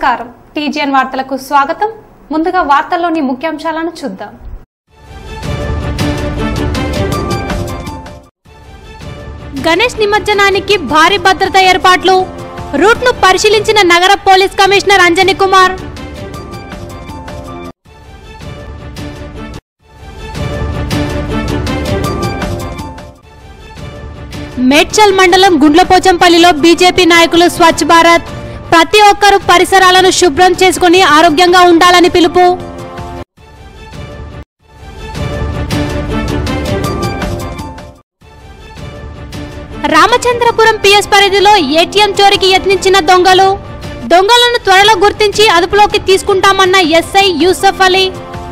నమస్కారం టీజీఎన్ వార్తలకు స్వాగతం ముందుగా వార్తల్లోని ముఖ్యాంశాలను చూద్దాం గణేష్ నిమజ్జనానికి భారీ భద్రత ఏర్పాట్లు రూట్ ను పరిశీలించిన నగర పోలీస్ కమిషనర్ అంజనీ కుమార్ మేడ్చల్ మండలం గుండ్లపోచంపల్లిలో బీజేపీ నాయకులు స్వచ్ఛ భారత్ ప్రతి ఒక్కరూ పరిసరాలను శుభ్రం చేసుకుని ఆరోగ్యంగా ఉండాలని పిలుపు రామచంద్రపురం పిఎస్ పరిధిలో ఏటీఎం చోరీకి యత్నించిన దొంగలు దొంగలను త్వరలో గుర్తించి అదుపులోకి తీసుకుంటామన్న ఎస్ఐ యూసఫ్ అలీ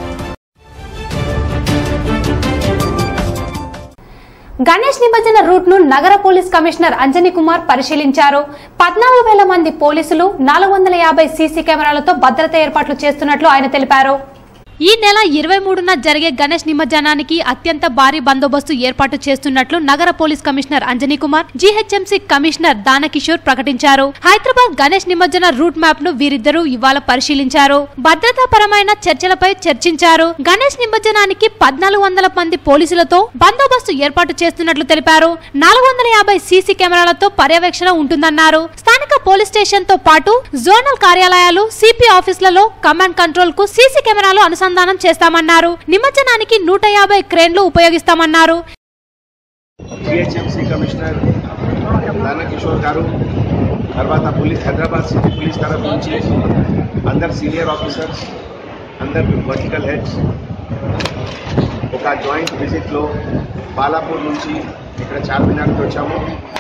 గణేష్ నిమజ్జన రూట్ ను నగర పోలీస్ కమిషనర్ అంజనీ కుమార్ పరిశీలించారు పద్నాలుగు వేల మంది పోలీసులు నాలుగు వందల యాభై సీసీ కెమెరాలతో భద్రత ఏర్పాట్లు చేస్తున్నట్లు ఆయన తెలిపారు ఈ నెల ఇరవై మూడున జరిగే గణేష్ నిమజ్జనానికి అత్యంత భారీ బందోబస్తు ఏర్పాటు చేస్తున్నట్లు నగర police commissioner Anjani Kumar GHMC commissioner Dana Kishore ప్రకటించారు హైదరాబాద్ గణేష్ నిమజ్జన రూట్ మ్యాప్ ను వీరిద్దరూ ఇవాళ పరిశీలించారు భద్రతాపరమైన చర్చలపై చర్చించారు గణేష్ నిమజ్జనానికి పద్నాలుగు వందల మంది పోలీసులతో బందోబస్తు ఏర్పాటు చేస్తున్నట్లు తెలిపారు నాలుగు వందల యాభై సీసీ కెమెరాలతో పర్యవేక్షణ ఉంటుందన్నారు స్థానిక పోలీస్ స్టేషన్ తో పాటు జోనల్ కార్యాలయాలు సిపి ఆఫీసులలో కమాండ్ కంట్రోల్ కు సీసీ కెమెరాలు అనుసంధానం చేస్తామన్నారు నిమజ్జనానికి నూట యాభై క్రేన్లు ఉపయోగిస్తామన్నారు జిహెచ్ఎంసీ కమిషనర్ దానకిషోర్ గారు తర్వాత పోలీస్ హైదరాబాద్ సిటీ పోలీస్ తరఫు నుంచి అందరు సీనియర్ ఆఫీసర్స్ అందరు వర్టికల్ హెడ్స్ ఒక జాయింట్ విజిట్లో బాలాపూర్ నుంచి ఇక్కడ చార్మినార్కి వచ్చాము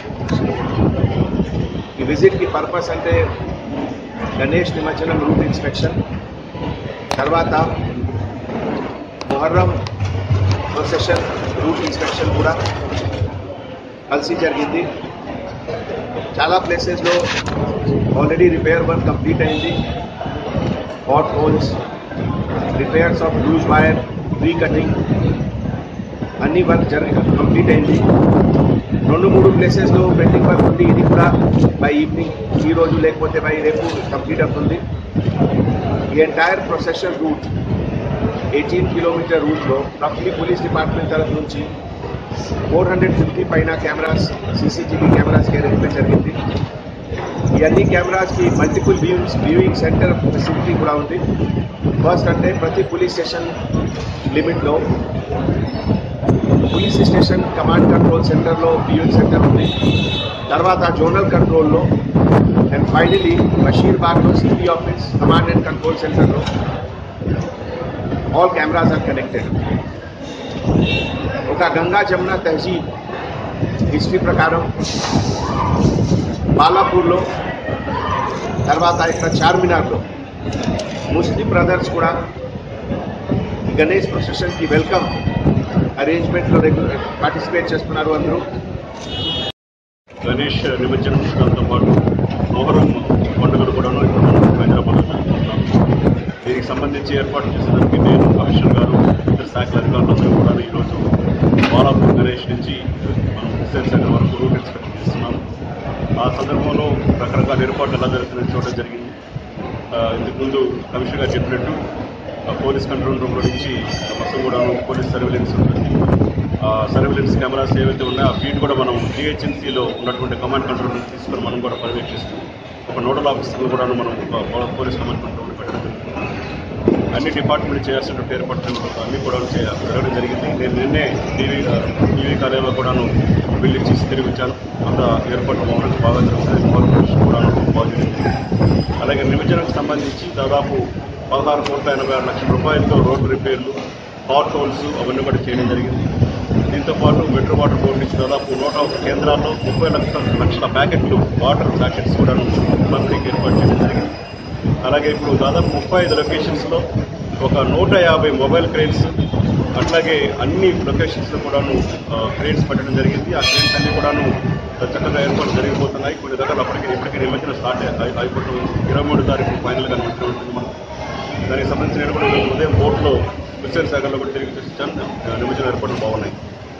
ఈ విజిట్కి పర్పస్ అంటే గణేష్ నిమజ్జనం రూట్ ఇన్స్పెక్షన్ తర్వాత మొహర్రం ప్రొసెషన్ రూట్ ఇన్స్పెక్షన్ కూడా కలిసి జరిగింది చాలా ప్లేసెస్లో ఆల్రెడీ రిపేర్ వర్క్ కంప్లీట్ అయింది hot holes repairs of loose wire re cutting అన్ని వర్క్ జరిగి కంప్లీట్ అయింది రెండు మూడు ప్లేసెస్లో పెండింగ్ వర్క్ ఉంది ఇది కూడా బై ఈవినింగ్ ఈ రోజు లేకపోతే బై రేపు కంప్లీట్ అవుతుంది ఈ entire procession route eighteen kilometer రూట్లో రఫ్లీ పోలీస్ డిపార్ట్మెంట్ తరఫు నుంచి ఫోర్ హండ్రెడ్ ఫిఫ్టీ పైన కెమెరాస్ సీసీటీవీ కెమెరాస్కి అరేంజ్మెంట్ జరిగింది ఈ అన్ని కెమెరాస్కి multiple views viewing centre facility కూడా ఉంది ఫస్ట్ అంటే ప్రతి పోలీస్ స్టేషన్ లిమిట్లో పోలీస్ స్టేషన్ కమాండ్ కంట్రోల్ సెంటర్లో వ్యూయింగ్ సెంటర్ ఉంది తర్వాత జోనల్ కంట్రోల్లో అండ్ ఫైనలీ బషీర్బాగ్లో CP office command and control సెంటర్లో ఆల్ కెమెరాస్ ఆర్ కనెక్టెడ్ ఒక గంగా జమున తహజీబ్ హిస్టరీ ప్రకారం బాలాపూర్లో తర్వాత ఇక్కడ చార్మినార్లో ముస్లిం బ్రదర్స్ కూడా ఈ గణేష్ ప్రొసెషన్కి వెల్కమ్ అరేంజ్మెంట్లో రెగ్యులర్ పార్టిసిపేట్ చేస్తున్నారు అందరూ గణేష్ నిమజ్జనం దాంతో పాటు మొహరం పండుగలు కూడా ఇప్పుడు మనం హైదరాబాద్లో జరుపుకుంటున్నాం దీనికి సంబంధించి ఏర్పాటు చేసేదానికి నేను కమిషనర్ గారు ఇతర శాఖల అధికారులందరూ కూడా ఈరోజు బాలాపూర్ గణేష్ నుంచి మనం హుస్సేన్ సాగర్ వరకు రూట్ ఇన్స్పెక్షన్ చేస్తున్నాం ఆ సందర్భంలో రకరకాల ఏర్పాట్లు ఎలా జరుగుతుందని చూడడం జరిగింది ఆ, ఇంతకుముందు కమిషనర్ గారు చెప్పినట్టు ఆ, పోలీస్ కంట్రోల్ రూమ్లో నుంచి మొత్తం కూడా పోలీస్ సర్వేలెన్స్ ఉంటుంది ఆ సర్వేలెన్స్ కెమెరాస్ ఏవైతే ఉన్నాయో ఆ ఫీడ్ కూడా మనం జిహెచ్ఎంసీలో ఉన్నటువంటి కమాండ్ కంట్రోల్ నుంచి తీసుకొని మనం కూడా పర్యవేక్షిస్తూ ఒక నోడల్ ఆఫీసర్లు కూడా మనం ఒక పో- పోలీస్ కమాండ్ కంట్రోల్ పెట్టడం జరుగుతుంది అన్ని డిపార్ట్మెంట్ చేయాల్సినటువంటి ఏర్పాట్లు అన్ని కూడా చేయ- జరగడం జరిగింది నేను నిన్నే టీవీ టీవీ కార్యాలయంలో కూడాను బిల్లు ఇచ్చి తిరిగి వచ్చాను అంత ఏర్పాట్లు మౌనంగా బాగా జరుగుతుంది ఇన్ఫర్మేషన్ కూడాను బాగా జరిగింది అలాగే నిమజ్జనానికి సంబంధించి దాదాపు పదహారు కోట్ల ఎనభై ఆరు లక్షల రూపాయలతో రోడ్డు రిపేర్లు హాట్ హోల్స్ అవన్నీ కూడా చేయడం జరిగింది దీంతో పాటు మెట్రో వాటర్ బోర్డు నుంచి దాదాపు నూట ఒక కేంద్రాల్లో ముప్పై లక్షల లక్షల ప్యాకెట్లు వాటర్ ప్యాకెట్స్ కూడా పంపిణీకి ఏర్పాటు చేయడం జరిగింది అలాగే ఇప్పుడు దాదాపు ముప్పై ఐదు లొకేషన్స్లో ఒక నూట యాభై మొబైల్ క్రేన్స్ అట్లాగే అన్ని లొకేషన్స్లో కూడాను క్రేన్స్ పెట్టడం జరిగింది ఆ క్రేన్స్ అన్ని కూడాను చక్కగా ఏర్పాటు జరిగిపోతున్నాయి కొన్ని దగ్గర అప్పటికి ఇప్పటికీ నిమజ్జనం స్టార్ట్ అయి- అయిపోతుంది ఇరవై మూడు తారీఖు ఫైనల్గా నిమజ్జనం ఉంటుంది మనం దానికి సంబంధించిన కూడా ఈరోజు ఉదయం బోట్లో హుస్సేన్ సాగర్లో కూడా తిరిగి చూసి నిమజ్జనం ఏర్పాట్లు బాగున్నాయి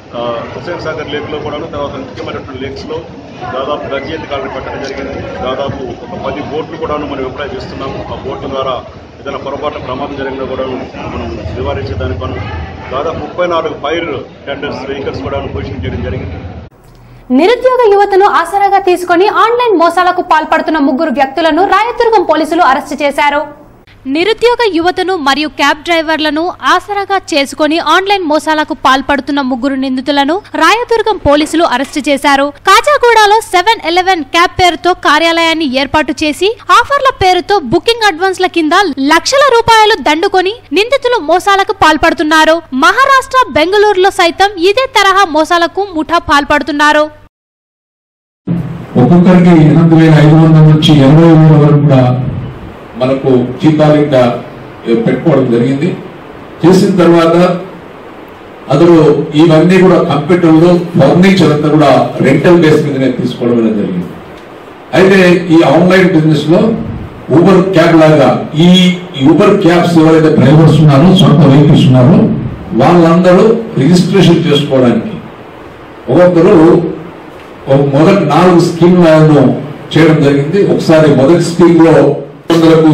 ఆ, హుస్సేన్ సాగర్ లేక్లో కూడాను తర్వాత ముఖ్యమైనటువంటి లేక్స్లో దాదాపు గర్జేంతి కాలను పెట్టడం జరిగింది దాదాపు ఒక పది బోట్లు కూడాను మనం అప్లై చేస్తున్నాము ఆ బోట్ల ద్వారా ఏదైనా పొరపాటు ప్రమాదం జరిగినా కూడాను మనం నివారించేదానికి మనం దాదాపు ముప్పై నాలుగు ఫైర్ టెండర్స్ వెహికల్స్ కూడా పొజిషన్ చేయడం జరిగింది నిరుద్యోగ యువతను ఆసరాగా తీసుకొని ఆన్లైన్ మోసాలకు పాల్పడుతున్న ముగ్గురు వ్యక్తులను రాయదుర్గం పోలీసులు అరెస్టు చేశారు నిరుద్యోగ యువతను మరియు క్యాబ్ డ్రైవర్లను ఆసరాగా చేసుకుని ఆన్లైన్ మోసాలకు పాల్పడుతున్న ముగ్గురు నిందితులను రాయదుర్గం పోలీసులు అరెస్టు చేశారు కాజాగూడలో సెవెన్ ఎలెవెన్ క్యాబ్ పేరుతో కార్యాలయాన్ని ఏర్పాటు చేసి ఆఫర్ల పేరుతో బుకింగ్ అడ్వాన్స్ల కింద లక్షల రూపాయలు దండుకొని నిందితులు మోసాలకు పాల్పడుతున్నారు మహారాష్ట్ర బెంగళూరులో సైతం ఇదే తరహా మోసాలకు ముఠా పాల్పడుతున్నారు ఒక్కొక్కరికి ఎనిమిది వేల ఐదు వందల నుంచి ఎనభై వేల వరకు కూడా మనకు జీతాలు ఇంకా పెట్టుకోవడం జరిగింది చేసిన తర్వాత అందులో ఇవన్నీ కూడా కంప్యూటర్లో ఫర్నిచర్ అంతా కూడా రెంటల్ బేస్ మీదనే తీసుకోవడం అనేది జరిగింది అయితే ఈ ఆన్లైన్ బిజినెస్ లో ఊబర్ క్యాబ్ లాగా ఈ ఊబర్ క్యాబ్స్ ఎవరైతే డ్రైవర్స్ ఉన్నారో సొంత వెహికల్స్ ఉన్నారో వాళ్ళందరూ రిజిస్ట్రేషన్ చేసుకోవడానికి ఒక్కొక్కరు ఒక మొదటి నాలుగు స్కీమ్లను చేయడం జరిగింది ఒకసారి మొదటి స్కీమ్ లో వందలకు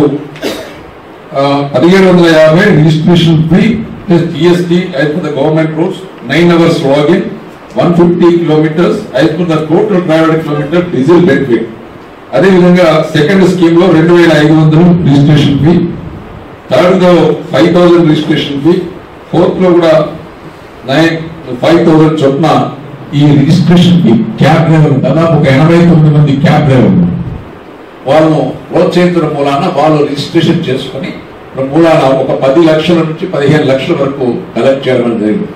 ఆ, పదిహేడు వందల యాభై registration fee plus GST as per the government rules nine hours login one fifty kilometers as per the total travel kilometer diesel benefit అదేవిధంగా సెకండ్ స్కీమ్ లో రెండు వేల ఐదు వందలు రిజిస్ట్రేషన్ ఫీ థర్డ్ లో five thousand registration fee fourth లో కూడా nine five thousand చొప్పున ఈ రిజిస్ట్రేషన్ ఫీ క్యాబ్ డ్రైవర్ దాదాపు ఒక ఎనభై తొమ్మిది మంది క్యాబ్ డ్రైవర్లు వాళ్ళను ప్రోత్సహించడం మూలాన వాళ్ళు రిజిస్ట్రేషన్ చేసుకుని మూలాన ఒక పది లక్షల నుంచి పదిహేను లక్షల వరకు కలెక్ట్ చేయడం జరిగింది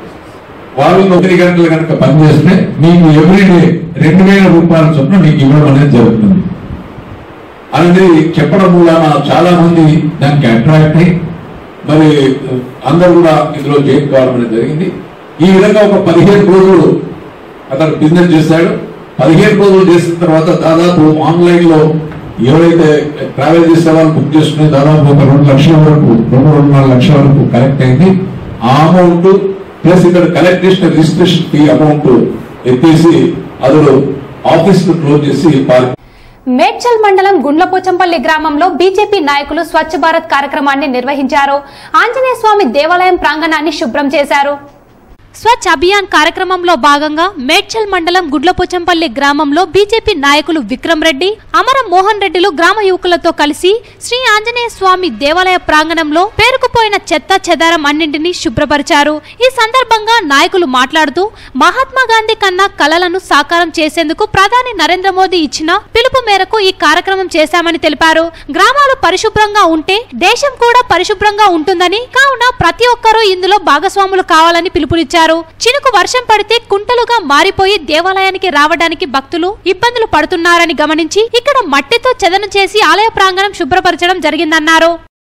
వాళ్ళు తొమ్మిది గంటలు కనుక పనిచేస్తే మీకు ఎవ్రీడే రెండు వేల రూపాయల చొప్పున మీకు ఇవ్వడం అనేది జరుగుతుంది అనేది చెప్పడం మూలాన చాలా మంది దానికి అట్రాక్ట్ అయ్యి మరి అందరూ కూడా ఇందులో జాయిన్ కావడం అనేది జరిగింది ఈ విధంగా ఒక పదిహేను రోజులు అతను బిజినెస్ చేశాడు పదిహేను రోజులు చేసిన తర్వాత దాదాపు ఆన్లైన్ లో ఎవరైతే ట్రావెల్ చేసే వాళ్ళు బుక్ చేసుకుని దాదాపు ఒక రెండు లక్షల వరకు రెండు రెండున్నర లక్షల వరకు కలెక్ట్ అయింది ఆ అమౌంట్ ప్లస్ ఇక్కడ కలెక్ట్ చేసిన రిజిస్ట్రేషన్ ఫీ అమౌంట్ ఎత్తేసి అతడు ఆఫీస్ ను క్లోజ్ చేసి పారి మేడ్చల్ మండలం గుండ్లపోచంపల్లి గ్రామంలో బీజేపీ నాయకులు స్వచ్ఛ భారత్ కార్యక్రమాన్ని నిర్వహించారు ఆంజనేయ స్వామి దేవాలయం ప్రాంగణాన్ని శుభ్రం చేశారు స్వచ్ఛ అభియాన్ కార్యక్రమంలో భాగంగా మేడ్చల్ మండలం గుడ్లపోచంపల్లి గ్రామంలో బీజేపీ నాయకులు విక్రమ్ రెడ్డి అమర మోహన్ రెడ్డిలు గ్రామ యువకులతో కలిసి శ్రీ ఆంజనేయ స్వామి దేవాలయ ప్రాంగణంలో పేరుకుపోయిన చెత్త చెదారం అన్నింటినీ శుభ్రపరిచారు ఈ సందర్భంగా నాయకులు మాట్లాడుతూ మహాత్మా గాంధీ కన్నా కలలను సాకారం చేసేందుకు ప్రధాని నరేంద్ర మోదీ ఇచ్చిన పిలుపు మేరకు ఈ కార్యక్రమం చేశామని తెలిపారు గ్రామాలు పరిశుభ్రంగా ఉంటే దేశం కూడా పరిశుభ్రంగా ఉంటుందని కావున ప్రతి ఒక్కరూ ఇందులో భాగస్వాములు కావాలని పిలుపునిచ్చారు చినుకు వర్షం పడితే కుంటలుగా మారిపోయి దేవాలయానికి రావడానికి భక్తులు ఇబ్బందులు పడుతున్నారని గమనించి ఇక్కడ మట్టితో చెదను చేసి ఆలయ ప్రాంగణం శుభ్రపరచడం జరిగిందన్నారు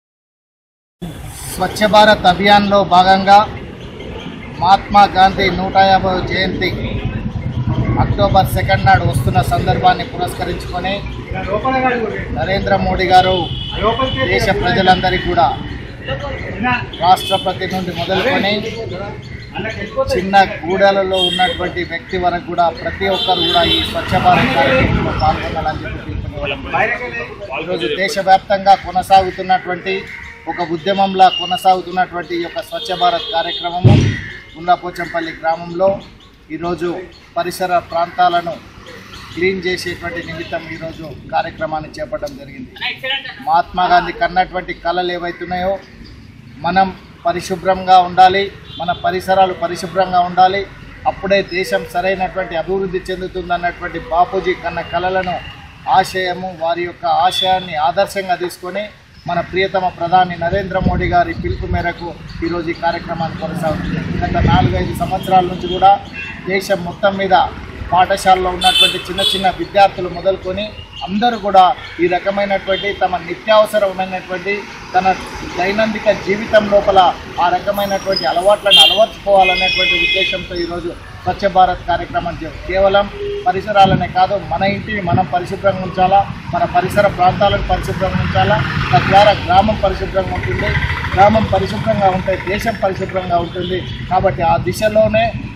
స్వచ్ఛ భారత్ అభియాన్లో భాగంగా మహాత్మా గాంధీ నూట యాభై జయంతి అక్టోబర్ సెకండ్ నాడు వస్తున్న సందర్భాన్ని పురస్కరించుకొని నరేంద్ర మోడీ గారు దేశ ప్రజలందరికీ కూడా రాష్ట్రపతి నుండి మొదలుకొని చిన్న గూడెలలో ఉన్నటువంటి వ్యక్తి వరకు కూడా ప్రతి ఒక్కరు కూడా ఈ స్వచ్ఛ భారత్ కార్యక్రమంలో పాల్గొనాలని చెప్పి పిలుపునివ్వడం జరిగింది. ఈరోజు దేశవ్యాప్తంగా కొనసాగుతున్నటువంటి ఒక ఉద్యమంలా కొనసాగుతున్నటువంటి ఈ యొక్క స్వచ్ఛ భారత్ కార్యక్రమము గుండాపోచంపల్లి గ్రామంలో ఈరోజు పరిసర ప్రాంతాలను క్లీన్ చేసేటువంటి నిమిత్తం ఈరోజు కార్యక్రమాన్ని చేపట్టడం జరిగింది మహాత్మా గాంధీ కన్నటువంటి కళలు ఏవైతున్నాయో మనం పరిశుభ్రంగా ఉండాలి మన పరిసరాలు పరిశుభ్రంగా ఉండాలి అప్పుడే దేశం సరైనటువంటి అభివృద్ధి చెందుతుందన్నటువంటి బాపూజీ కన్న కళలను ఆశయము వారి యొక్క ఆశయాన్ని ఆదర్శంగా తీసుకొని మన ప్రియతమ ప్రధాని నరేంద్ర మోడీ గారి పిలుపు మేరకు ఈరోజు ఈ కార్యక్రమాన్ని కొనసాగుతుంది గత నాలుగైదు సంవత్సరాల నుంచి కూడా దేశం మొత్తం మీద పాఠశాలలో ఉన్నటువంటి చిన్న చిన్న విద్యార్థులు మొదలుకొని అందరూ కూడా ఈ రకమైనటువంటి తమ నిత్యావసరమైనటువంటి తన దైనందిక జీవితం లోపల ఆ రకమైనటువంటి అలవాట్లను అలవర్చుకోవాలనేటువంటి ఉద్దేశంతో ఈరోజు స్వచ్ఛ భారత్ కార్యక్రమం చే- కేవలం పరిసరాలనే కాదు మన ఇంటిని మనం పరిశుభ్రంగా ఉంచాలా మన పరిసర ప్రాంతాలను పరిశుభ్రంగా ఉంచాలా తద్వారా గ్రామం పరిశుభ్రంగా ఉంటుంది గ్రామం పరిశుభ్రంగా ఉంటే దేశం పరిశుభ్రంగా ఉంటుంది కాబట్టి ఆ దిశలోనే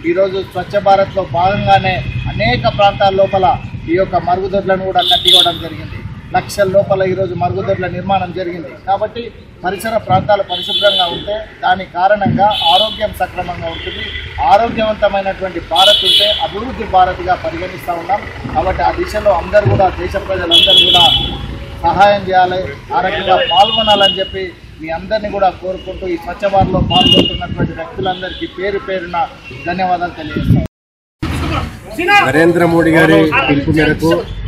ఈరోజు స్వచ్ఛ భారత్లో భాగంగానే అనేక ప్రాంతాల లోపల ఈ యొక్క మరుగుదొడ్లను కూడా కట్టివ్వడం జరిగింది లక్షల లోపల ఈరోజు మరుగుదొడ్ల నిర్మాణం జరిగింది కాబట్టి పరిసర ప్రాంతాలు పరిశుభ్రంగా ఉంటే దాని కారణంగా ఆరోగ్యం సక్రమంగా ఉంటుంది ఆరోగ్యవంతమైనటువంటి భారత్ ఉంటే అభివృద్ధి భారత్గా పరిగణిస్తూ ఉన్నాం కాబట్టి ఆ దిశలో అందరూ కూడా దేశ ప్రజలందరూ కూడా సహాయం చేయాలి ఆ రకంగా పాల్గొనాలని చెప్పి మీ అందరినీ కూడా కోరుకుంటూ ఈ స్వచ్ఛ భారత్లో పాల్గొంటున్నటువంటి వ్యక్తులందరికీ పేరు పేరున ధన్యవాదాలు తెలియజేస్తాం నరేంద్ర మోడీ గారి పిలుపు మేరకు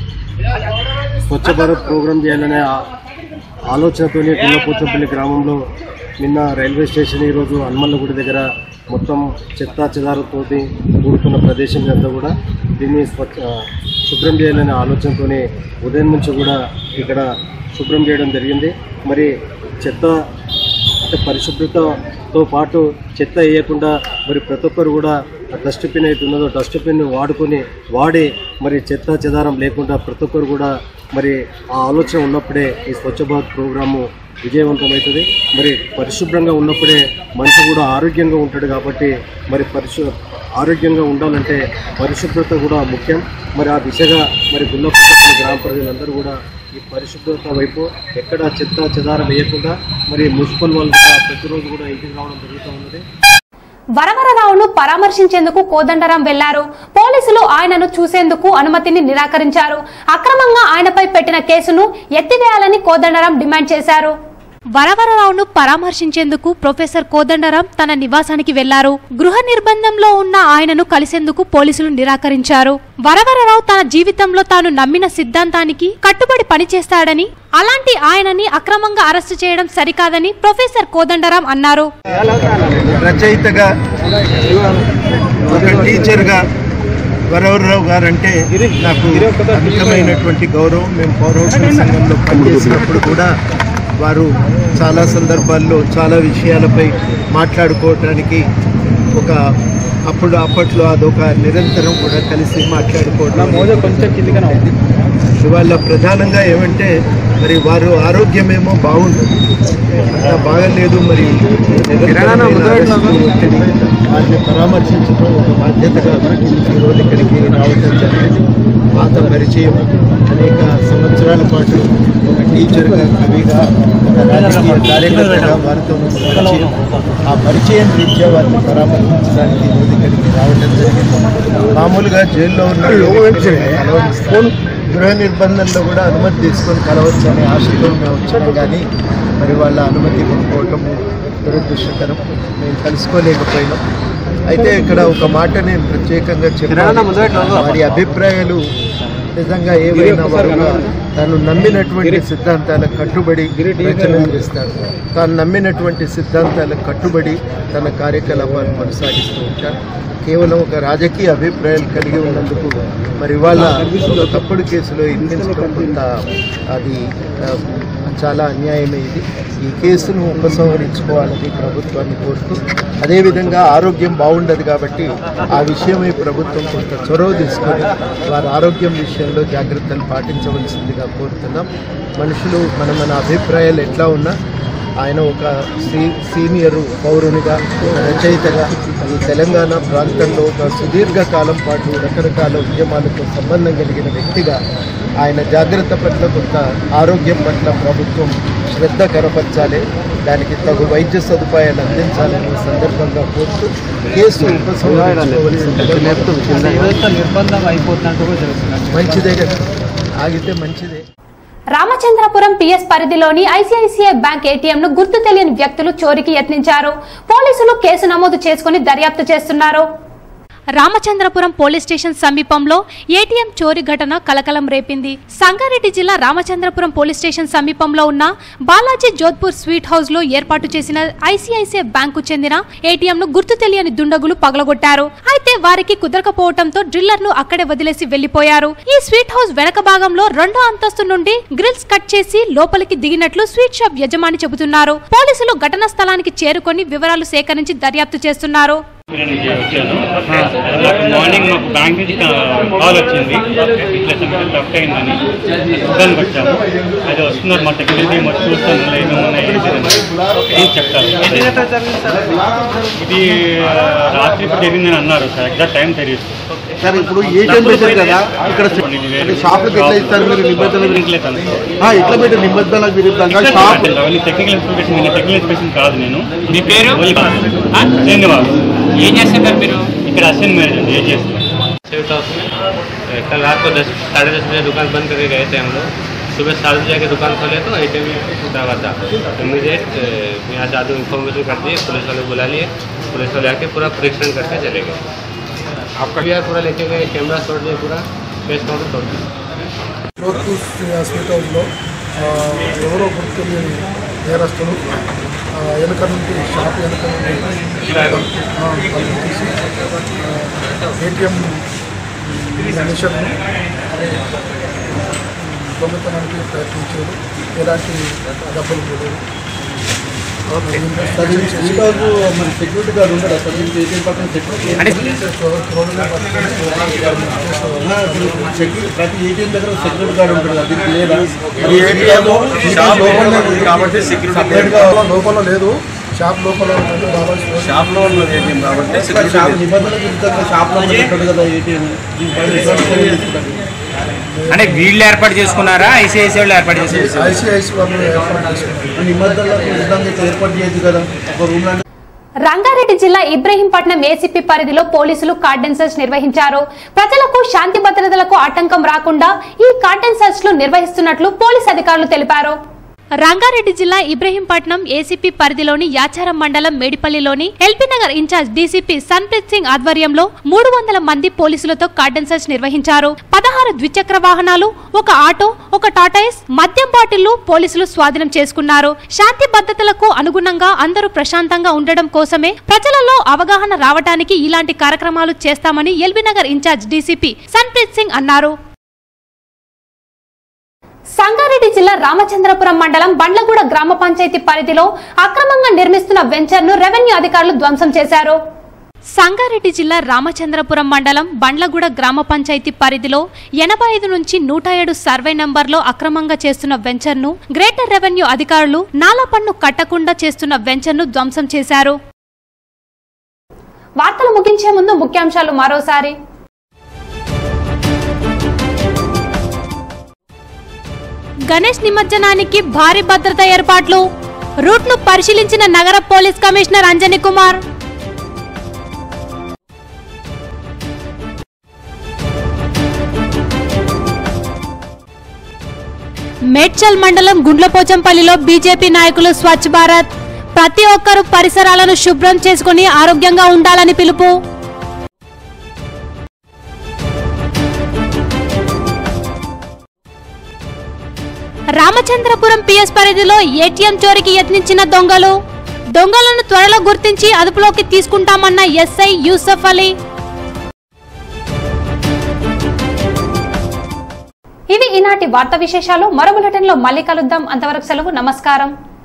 స్వచ్ఛ భారత్ ప్రోగ్రాం చేయాలనే ఆ- ఆలోచనతోనే గుల్లపోచంపల్లి గ్రామంలో నిన్న రైల్వే స్టేషన్ ఈరోజు హనుమల్లగుడి దగ్గర మొత్తం చెత్త చెదారతోటి కూడుకున్న ప్రదేశం అంతా కూడా దీన్ని స్వచ్ఛ శుభ్రం చేయాలనే ఆలోచనతోనే ఉదయం నుంచి కూడా ఇక్కడ శుభ్రం చేయడం జరిగింది మరి చెత్త అంటే పరిశుభ్రతతో పాటు చెత్త వేయకుండా మరి ప్రతి ఒక్కరు కూడా డస్ట్బిన్ అయితే ఉన్నదో డస్ట్బిన్ వాడుకొని వాడి మరి చెత్త చెదారం లేకుండా ప్రతి ఒక్కరు కూడా మరి ఆ ఆలోచన ఉన్నప్పుడే ఈ స్వచ్ఛ భారత్ ప్రోగ్రాము విజయవంతమవుతుంది మరి పరిశుభ్రంగా ఉన్నప్పుడే మనిషి కూడా ఆరోగ్యంగా ఉంటాడు కాబట్టి మరి పరిశు ఆరోగ్యంగా ఉండాలంటే పరిశుభ్రత కూడా ముఖ్యం మరి ఆ దిశగా మరి గుల్లపల్లి గ్రామ ప్రజలందరూ కూడా ఈ పరిశుభ్రత వైపు ఎక్కడ చెత్త చెదారం వేయకుండా మరి మున్సిపల్ వాళ్ళు కూడా ప్రతిరోజు కూడా ఇంటికి రావడం జరుగుతూ ఉన్నది వరవరరావును పరామర్శించేందుకు కోదండరాం వెళ్లారు పోలీసులు ఆయనను చూసేందుకు అనుమతిని నిరాకరించారు అక్రమంగా ఆయనపై పెట్టిన కేసును ఎత్తివేయాలని కోదండరాం డిమాండ్ చేశారు వరవరరావును పరామర్శించేందుకు ప్రొఫెసర్ కోదండరాం తన నివాసానికి వెళ్లారు గృహ నిర్బంధంలో ఉన్న ఆయనను కలిసేందుకు పోలీసులు నిరాకరించారు వరవరరావు తన జీవితంలో తాను నమ్మిన సిద్ధాంతానికి కట్టుబడి పనిచేస్తాడని అలాంటి ఆయనని అక్రమంగా అరెస్టు చేయడం సరికాదని ప్రొఫెసర్ కోదండరాం అన్నారు రచయితగా ఒక టీచర్గా వరవరరావు గారంటే నాకు అమితమైనటువంటి గౌరవం మేము పౌరోక్షణ సంఘంలో పనిచేసినప్పుడు కూడా వారు చాలా సందర్భాల్లో చాలా విషయాలపై మాట్లాడుకోవటానికి ఒక అప్పుడు అప్పట్లో అదొక నిరంతరం కూడా కలిసి మాట్లాడుకోవడం కొంచెం ఇవాళ ప్రధానంగా ఏమంటే మరి వారు ఆరోగ్యమేమో బాగుంటుంది అంత బాగలేదు మరి నిరంతరమైన అరెస్టు, ఒత్తిడి, వారిని పరామర్శించడం ఒక బాధ్యతగా ఈ రోజు ఇక్కడికి రావడం జరిగింది పాత పరిచయం అనేక సంవత్సరాల పాటు ఒక టీచర్గా కవిగా ఒక రాజకీయ కార్యకర్తగా వారితో ఉన్న పరిచయం ఆ పరిచయం రీత్యా వారిని పరామర్శించడానికి ఈ రోజు ఇక్కడికి రావడం జరిగింది మామూలుగా జైల్లో ఉన్న వ్యక్తిని కలవరిస్తాం. గృహ నిర్బంధంలో కూడా అనుమతి తీసుకొని కలవచ్చు అనే ఆశతో మేము వచ్చాము కానీ మరి వాళ్ళ అనుమతి ఇవ్వకపోవటం దురదృష్టకరం మేము కలుసుకోలేకపోయినాం అయితే ఇక్కడ ఒక మాట నేను ప్రత్యేకంగా చెప్పాను వారి అభిప్రాయాలు నిజంగా ఏవైనా వారు తాను నమ్మినటువంటి సిద్ధాంతాలకు కట్టుబడి రచనలు చేస్తారు తాను నమ్మినటువంటి సిద్ధాంతాలకు కట్టుబడి తన కార్యకలాపాలు కొనసాగిస్తూ ఉంటారు కేవలం ఒక రాజకీయ అభిప్రాయాలు కలిగి ఉన్నందుకు మరి ఇవాళ ఒక తప్పుడు కేసులో ఇరికించడం కొంత అది ఆ, చాలా అన్యాయమే ఇది ఈ కేసును ఉపసంహరించుకోవాలని ప్రభుత్వాన్ని కోరుతూ అదేవిధంగా ఆరోగ్యం బాగుండదు కాబట్టి ఆ విషయమై ప్రభుత్వం కొంత చొరవ తీసుకొని వారి ఆరోగ్యం విషయంలో జాగ్రత్తలు పాటించవలసిందిగా కోరుతున్నాం మనుషులు మన మన అభిప్రాయాలు ఎట్లా ఉన్నా ఆయన ఒక సీ సీనియరు పౌరునిగా ఒక రచయితగా ఈ తెలంగాణ ప్రాంతంలో ఒక సుదీర్ఘ కాలం పాటు రకరకాల ఉద్యమాలతో సంబంధం కలిగిన వ్యక్తిగా ఆయన జాగ్రత్త పట్ల కొంత ఆరోగ్యం పట్ల ప్రభుత్వం శ్రద్ధ కనపరచాలి దానికి తగు వైద్య సదుపాయాలు అందించాలని ఈ సందర్భంగా కోరుతూ కేసు ఉపసంహరించుకోవాల్సిందిగా నిర్బంధం అయిపోతున్నట్టు మంచిదే కదా ఆగితే మంచిదే రామచంద్రపురం పిఎస్ పరిధిలోని ఐసిఐసిఐ బ్యాంక్ ఏటీఎం ను గుర్తు తెలియని వ్యక్తులు చోరీకి యత్నించారు పోలీసులు కేసు నమోదు చేసుకుని దర్యాప్తు చేస్తున్నారు రామచంద్రపురం పోలీస్ స్టేషన్ సమీపంలో ఏటీఎం చోరీ ఘటన కలకలం రేపింది సంగారెడ్డి జిల్లా రామచంద్రపురం పోలీస్ స్టేషన్ సమీపంలో ఉన్న బాలాజీ జోధ్పూర్ స్వీట్ హౌస్ లో ఏర్పాటు చేసిన ఐసిఐసిఐ బ్యాంకు చెందిన ఏటీఎం ను గుర్తు తెలియని దుండగులు పగలగొట్టారు అయితే వారికి కుదరకపోవడంతో డ్రిల్లర్ ను అక్కడే వదిలేసి వెళ్లిపోయారు ఈ స్వీట్ హౌస్ వెనక భాగంలో రెండో అంతస్తు నుండి గ్రిల్స్ కట్ చేసి లోపలికి దిగినట్లు స్వీట్ షాప్ యజమాని చెబుతున్నారు పోలీసులు ఘటనా స్థలానికి చేరుకొని వివరాలు సేకరించి దర్యాప్తు చేస్తున్నారు నుంచి వచ్చాను నాకు మార్నింగ్ మాకు బ్యాంక్ నుంచి కాల్ వచ్చింది ఇట్లా సంగతి లెఫ్ట్ అయిందని చూడడానికి వచ్చాము అది వస్తున్నారు మా సెక్యూరిటీ టీం వచ్చి చూస్తాను ఏమేమి ఉన్నాయి ఏంటి అని. ఏం చెప్తారు ఇది ఆ, రాత్రి రాత్రి ఇప్పుడు జరిగిందని అన్నారు సార్ ఎగ్జాక్ట్ టైం తెలియదు సార్ ఇప్పుడు ఏటీఎం పెట్టారు కదా ఇక్కడ అంటే షాప్లకు ఎట్లా ఇస్తారు మీరు నిబంధనలు వినట్లేదు ఆ, ఎట్లా పెట్టారు నిబంధనలకు విరుద్ధంగా షాప్ అవన్నీ టెక్నికల్ ఇన్ఫర్మేషన్ నేను టెక్నికల్ ఇన్ఫర్మేషన్ కాదు నేను మీ పేరు శ్రీనివాస్ ఏం చేస్తుంటారు మీరు ఇక్కడ అసిస్టెంట్ మేనేజర్ అండి ఏం చేస్తున్నారు स्वीट हाउस में ए, कल रात को दस साढ़े दस बजे दुकान बंद करके गए थे हम लोग सुबह सात बजे आके दुकान खोले तो ए टी एम टूटा हुआ था इमीडिएट यहाँ से आदमी इन्फॉर्मेशन कर दिए पुलिस वाले बुला लिए पुलिस वाले आके पूरा परीक्षण करके चले गए आपका भी पूरा लेके गए कैमरा तोड़ दिए पूरा फेस काउंटर तोड़ दिया లోతు స్వీట్ హౌస్లో ఆ, ఎవరో గుర్తుని నేరస్తులు ఆ, వెనక నుండి షాప్ వెనక నుండి ఆ, తలుపు తీసి ఏటీఎం మిషన్ను దొంగతనానికి ప్రయత్నించారు ఎలాంటి డబ్బులు పోలేదు మరి సెక్యూరిటీ గార్డ్ ఉండడా సార్ మీకు ఏటీఎం పక్కన సెక్యూరిటీ సెక్యూరిటీ ప్రతి ఏటీఎం దగ్గర సెక్యూరిటీ గార్డ్ ఉంటాడు కదా దీనికి లేదా మరి ఏటీఎం లోపల కాబట్టి సెక్యూరిటీ లోపల లేదు షాప్ లోపల ఉన్నది బాబాయ్ స్టోర్. షాప్ లో ఉన్నది ఏటీఎం కాబట్టి షాప్ నిబంధనలకు విరుద్ధంగా షాప్ లో పెట్టాడు కదా ఏటీఎం దీనిపైన ఎటువంటి చర్యలు తీసుకుంటారు? అంటే వీళ్ళు ఏర్పాటు చేసుకున్నారా ఐసిఐసి వాళ్ళు ఏర్పాటు చేసుకున్నారా ఐసిఐసి వాళ్ళు ఏర్పాటు చేసుకున్నారు నిబంధనలకు విరుద్ధంగా ఇట్లా ఏర్పాటు చేయొచ్చు కదా ఒక రూమ్ లో రంగారెడ్డి జిల్లా ఇబ్రహీంపట్నం ఏసీపీ పరిధిలో పోలీసులు కార్డెన్ సెర్చ్ నిర్వహించారు ప్రజలకు శాంతి భద్రతలకు ఆటంకం రాకుండా ఈ కార్డెన్ సెర్చ్ లు నిర్వహిస్తున్నట్లు పోలీస్ అధికారులు తెలిపారు రంగారెడ్డి జిల్లా ఇబ్రహీంపట్నం ఏసీపీ పరిధిలోని యాచారం మండలం మేడిపల్లిలోని LP Nagar in-charge DCP Sanpreet Singh ఆధ్వర్యంలో మూడు వందల మంది పోలీసులతో కార్డన్ సెర్చ్ నిర్వహించారు పదహారు ద్విచక్ర వాహనాలు ఒక ఆటో ఒక టాటాయిస్ మద్యం బాటిళ్లు పోలీసులు స్వాధీనం చేసుకున్నారు శాంతి భద్రతలకు అనుగుణంగా అందరూ ప్రశాంతంగా ఉండడం కోసమే ప్రజలలో అవగాహన రావడానికి ఇలాంటి కార్యక్రమాలు చేస్తామని LB Nagar in-charge DCP Sanpreet Singh అన్నారు సంగారెడ్డి జిల్లా రామచంద్రపురం మండలం బండ్లగూడ గ్రామ పంచాయతీ పరిధిలో అక్రమంగా నిర్మిస్తున్న వెంచర్ ను రెవెన్యూ అధికారులు ధ్వంసం చేశారు సంగారెడ్డి జిల్లా రామచంద్రపురం మండలం బండ్లగూడ గ్రామ పంచాయతీ పరిధిలో ఎనభై ఐదు నుంచి నూట ఏడు సర్వే నంబర్లో అక్రమంగా చేస్తున్న వెంచర్ను గ్రేటర్ రెవెన్యూ అధికారులు నాలా పన్ను కట్టకుండా చేస్తున్న వెంచర్ను ధ్వంసం చేశారు వార్తలు ముగించే ముందు ముఖ్యాంశాలు మరోసారి గణేష్ నిమజ్జనానికి భారీ భద్రత ఏర్పాట్లు రూట్ ను పరిశీలించిన నగర పోలీస్ కమిషనర్ అంజనీ కుమార్ మేడ్చల్ మండలం గుండ్లపోచంపల్లిలో బీజేపీ నాయకులు స్వచ్ఛ భారత్ ప్రతి ఒక్కరూ పరిసరాలను శుభ్రం చేసుకుని ఆరోగ్యంగా ఉండాలని పిలుపు రామచంద్రపురం పిఎస్ పరిధిలో ఏటీఎం చోరీకి యత్నించిన దొంగలు దొంగలను త్వరలో గుర్తించి అదుపులోకి తీసుకుంటామన్న ఎస్ఐ యూసఫ్ అలీ ఇవి ఈనాటి వార్తా విశేషాలు మరో బులెటిన్ లో మళ్ళీ కలుద్దాం అంతవరకు సెలవు నమస్కారం